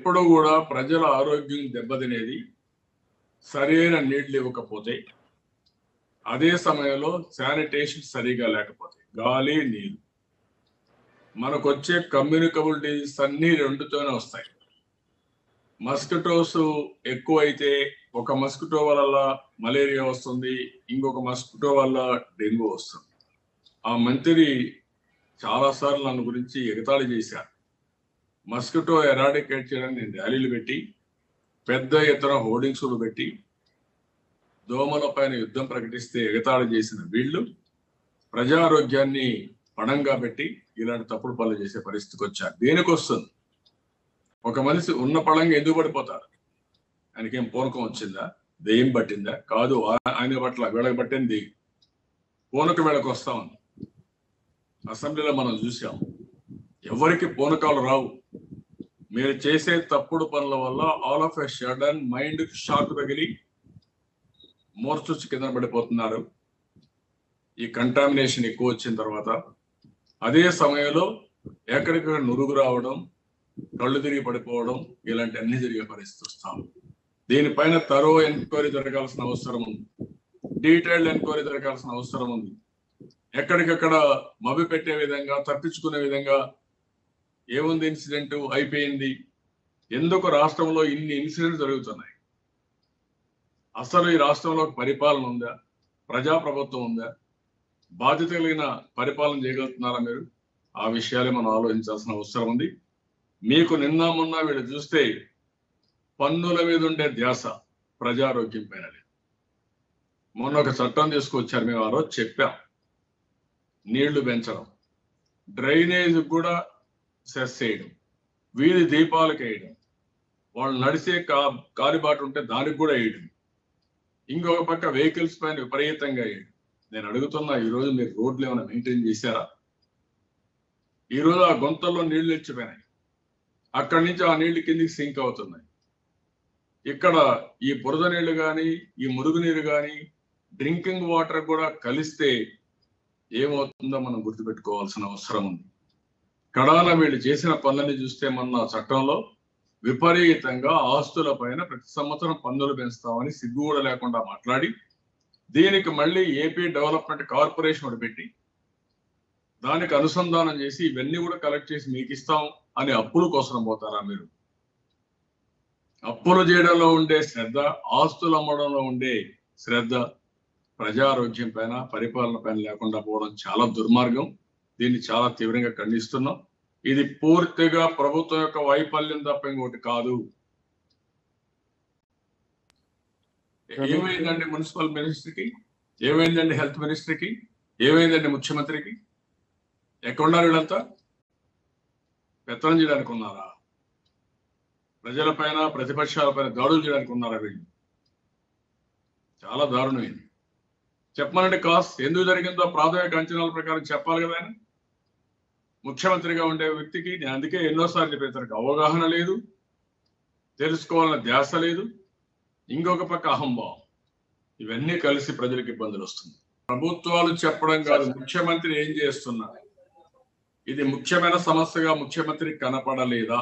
ఎప్పుడు కూడా ప్రజల ఆరోగ్యం దెబ్బతినేది సరైన నీళ్లు ఇవ్వకపోతే అదే సమయంలో శానిటేషన్ సరిగా లేకపోతే గాలి నీరు మనకు వచ్చే కమ్యూనికబుల్ డిజీస్ అన్ని రెండుతోనే వస్తాయి మస్కిటోస్ ఎక్కువైతే ఒక మస్కిటో వల్ల మలేరియా వస్తుంది ఇంకొక మస్కిటో వల్ల డెంగ్యూ వస్తుంది ఆ మంత్రి చాలాసార్లు నన్ను గురించి ఎగతాళి చేశారు మస్కిటో ఎరాడికేట్ చేయడానికి నేను ర్యాలీలు పెట్టి పెద్ద ఎత్తున హోర్డింగ్స్లు పెట్టి దోమల పైన యుద్ధం ప్రకటిస్తే ఎగతాళి చేసిన వీళ్ళు ప్రజారోగ్యాన్ని పణంగా పెట్టి ఇలాంటి తప్పుడు పనులు చేసే పరిస్థితికి వచ్చారు దేనికి వస్తుంది ఒక మనిషి ఉన్న పళంగా ఎందుకు పడిపోతారు ఆయనకేం పూనకం వచ్చిందా దెయ్యం పట్టిందా కాదు ఆ- ఆయన పట్ల వీళ్ళకి పట్టింది పూనక వీళ్ళకి వస్తా ఉంది అసెంబ్లీలో మనం చూసాం ఎవరికి పూనకాలు రావు మీరు చేసే తప్పుడు పనుల వల్ల all of a sudden mind shock తగిలి మూర్చొచ్చి కింద పడిపోతున్నారు ఈ కంటామినేషన్ ఎక్కువ వచ్చిన తర్వాత అదే సమయంలో ఎక్కడికక్కడ నురుగు రావడం కళ్ళు తిరిగి పడిపోవడం ఇలాంటి అన్ని జరిగే పరిస్థితి వస్తాం దీనిపైన తరో ఎంక్వైరీ జరగాల్సిన అవసరం ఉంది డీటెయిల్డ్ ఎంక్వైరీ జరగాల్సిన అవసరం ఉంది ఎక్కడికక్కడ మభి పెట్టే విధంగా తప్పించుకునే విధంగా ఏముంది ఇన్సిడెంట్ అయిపోయింది ఎందుకు రాష్ట్రంలో ఇన్ని ఇన్సిడెంట్ జరుగుతున్నాయి అసలు ఈ రాష్ట్రంలో ఒక పరిపాలన ఉందా ప్రజాప్రభుత్వం ఉందా బాధ్యత కలిగిన పరిపాలన చేయగలుగుతున్నారా మీరు ఆ విషయాలే మనం ఆలోచించాల్సిన అవసరం ఉంది మీకు నిన్న మొన్న వీళ్ళు చూస్తే పన్నుల మీద ఉండే ధ్యాస ప్రజారోగ్యం పైన లేదు మొన్న ఒక చట్టం తీసుకొచ్చారు మేము ఆ రోజు చెప్పాం నీళ్లు పెంచడం డ్రైనేజ్ కూడా సెస్ చేయడం వీధి దీపాలకు వేయడం వాళ్ళు నడిచే కా కాలిబాటు ఉంటే దానికి కూడా వేయడం ఇంకొక పక్క వెహికల్స్ పైన విపరీతంగా వేయడం నేను అడుగుతున్నా ఈ రోజు మీరు రోడ్లు ఏమైనా మెయింటైన్ చేశారా ఈ రోజు ఆ గుంతల్లో నీళ్లు ఇచ్చిపోయినాయి అక్కడి నుంచి ఆ నీళ్లు కిందికి సింక్ అవుతున్నాయి ఇక్కడ ఈ బురద నీళ్లు కానీ ఈ మురుగు నీరు కానీ డ్రింకింగ్ వాటర్ కూడా కలిస్తే ఏమవుతుందో మనం గుర్తుపెట్టుకోవాల్సిన అవసరం ఉంది కడాన వీళ్ళు చేసిన పనులని చూస్తే మొన్న చట్టంలో విపరీతంగా ఆస్తుల పైన ప్రతి సంవత్సరం పన్నులు పెంచుతామని సిగ్గు కూడా లేకుండా మాట్లాడి దీనికి మళ్ళీ ఏపీ డెవలప్మెంట్ కార్పొరేషన్ ఒకటి పెట్టి దానికి అనుసంధానం చేసి ఇవన్నీ కూడా కలెక్ట్ చేసి మీకు ఇస్తాం అని అప్పుల కోసం పోతారా మీరు అప్పులు చేయడంలో ఉండే శ్రద్ధ ఆస్తులు అమ్మడంలో ఉండే శ్రద్ధ ప్రజారోగ్యం పైన పరిపాలన పైన లేకుండా పోవడం చాలా దుర్మార్గం దీన్ని చాలా తీవ్రంగా ఖండిస్తున్నాం ఇది పూర్తిగా ప్రభుత్వం యొక్క వైఫల్యం తప్ప ఇంకోటి కాదు ఏమైందండి మున్సిపల్ మినిస్టర్కి ఏమైందండి హెల్త్ మినిస్టర్కి ఏమైందండి ముఖ్యమంత్రికి ఎక్కడున్నారు వీళ్ళంతా పెత్తనం చేయడానికి ఉన్నారా ప్రజలపైన ప్రతిపక్షాలపైన దాడులు చేయడానికి ఉన్నారా వీళ్ళు చాలా దారుణమైంది చెప్పమనండి కాస్ ఎందుకు జరిగిందో ప్రాథమిక అంచనాల ప్రకారం చెప్పాలి కదా ఆయన ముఖ్యమంత్రిగా ఉండే వ్యక్తికి నేను అందుకే ఎన్నోసార్లు చెప్పాను తనకు అవగాహన లేదు తెలుసుకోవాలన్న ధ్యాస లేదు ఇంకొక పక్క అహంభావం ఇవన్నీ కలిసి ప్రజలకు ఇబ్బందులు వస్తుంది ప్రభుత్వాలు చెప్పడం కాదు ముఖ్యమంత్రి ఏం చేస్తున్నారు ఇది ముఖ్యమైన సమస్యగా ముఖ్యమంత్రి కనపడలేదా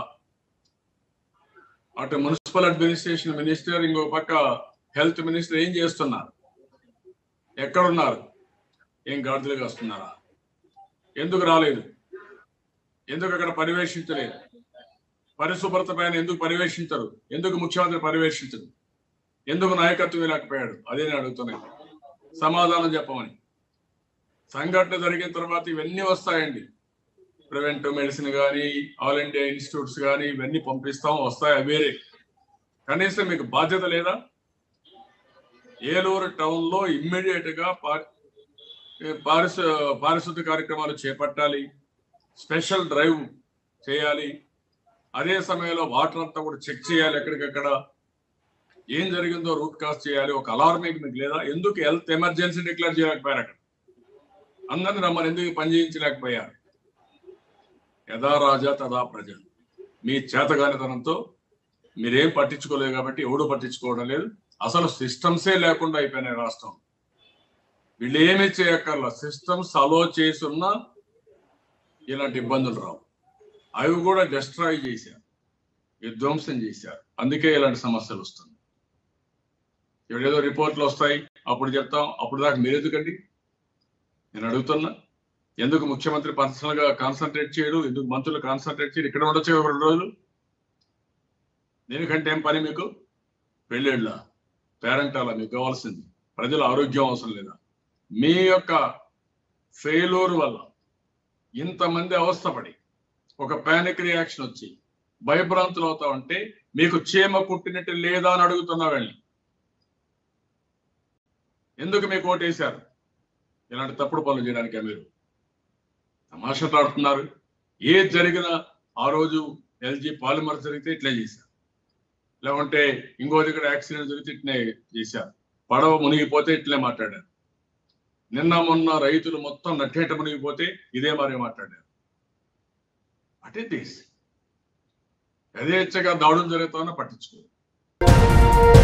అటు మున్సిపల్ అడ్మినిస్ట్రేషన్ మినిస్టర్ ఇంకొక పక్క హెల్త్ మినిస్టర్ ఏం చేస్తున్నారు ఎక్కడున్నారు ఏం గాడిదలుగా వస్తున్నారా ఎందుకు రాలేదు ఎందుకు అక్కడ పర్యవేక్షించలేదు పరిశుభ్రత పైన ఎందుకు పర్యవేక్షించరు ఎందుకు ముఖ్యమంత్రి పర్యవేక్షించరు ఎందుకు నాయకత్వం లేకపోయాడు అదే నేను అడుగుతున్నాను సమాధానం చెప్పమని సంఘటన జరిగిన తర్వాత ఇవన్నీ వస్తాయండి ప్రివెంటివ్ మెడిసిన్ కానీ ఆల్ ఇండియా ఇన్స్టిట్యూట్స్ కానీ ఇవన్నీ పంపిస్తాం వస్తాయి అవి వేరే కనీసం మీకు బాధ్యత లేదా ఏలూరు టౌన్ లో ఇమ్మీడియట్ గా పా- పారిశు పారిశుద్ధ కార్యక్రమాలు చేపట్టాలి స్పెషల్ డ్రైవ్ చేయాలి అదే సమయంలో వాటర్ అంతా కూడా చెక్ చేయాలి ఎక్కడికక్కడ ఏం జరిగిందో రూట్ కాస్ చేయాలి ఒక అలార్మింగ్ మీకు లేదా ఎందుకు హెల్త్ ఎమర్జెన్సీ డిక్లేర్ చేయలేకపోయారు అక్కడ అందరిని రమ్మని ఎందుకు పని చేయించలేకపోయారు యథా రాజా తదా ప్రజలు మీ చేతగానితనంతో మీరేం పట్టించుకోలేదు కాబట్టి ఎవడు పట్టించుకోవడం లేదు అసలు సిస్టమ్సే లేకుండా అయిపోయినాయి రాష్ట్రం వీళ్ళు ఏమీ చేయక్కర్లా సిస్టమ్స్ అలో చేసున్నా ఇలాంటి ఇబ్బందులు రావు అవి కూడా డిస్ట్రాయ్ చేశారు విధ్వంసం చేశారు అందుకే ఇలాంటి సమస్యలు వస్తుంది ఇప్పుడు ఏదో రిపోర్ట్లు వస్తాయి అప్పుడు చెప్తాం అప్పుడు దాకా మీరు ఎందుకండి నేను అడుగుతున్నా ఎందుకు ముఖ్యమంత్రి పర్సనల్ గా కాన్సన్ట్రేట్ చేయడు ఎందుకు మంత్రులు కాన్సన్ట్రేట్ చేయడు ఇక్కడ ఉండొచ్చు ఒక రెండు రోజులు దీనికంటే ఏం పని మీకు పెళ్ళిళ్ళ పేరెంటాల మీకు కావాల్సింది ప్రజల ఆరోగ్యం అవసరం లేదా మీ యొక్క ఫెయిల్యూర్ వల్ల ఇంతమంది అవస్థపడి ఒక పానిక్ రియాక్షన్ వచ్చి భయభ్రాంతులు అవుతా ఉంటే మీకు చీమ కుట్టినట్టు లేదా అని అడుగుతున్నా వెళ్ళి ఎందుకు మీకు ఓటేశారు ఇలాంటి తప్పుడు పనులు చేయడానికే మీరు తమాషలాడుతున్నారు ఏది జరిగినా ఆ రోజు ఎల్జీ పాలిమర్ జరిగితే ఇట్లే చేశారు లేకుంటే ఇంకో దగ్గర యాక్సిడెంట్ జరిగితే ఇట్లే చేశారు పడవ మునిగిపోతే ఇట్లే మాట్లాడారు నిన్న మొన్న రైతులు మొత్తం నట్టేట మునిగిపోతే ఇదే మరి మాట్లాడారు అటే తీసి యథేచ్ఛగా దాడులు జరుగుతామని పట్టించుకోరు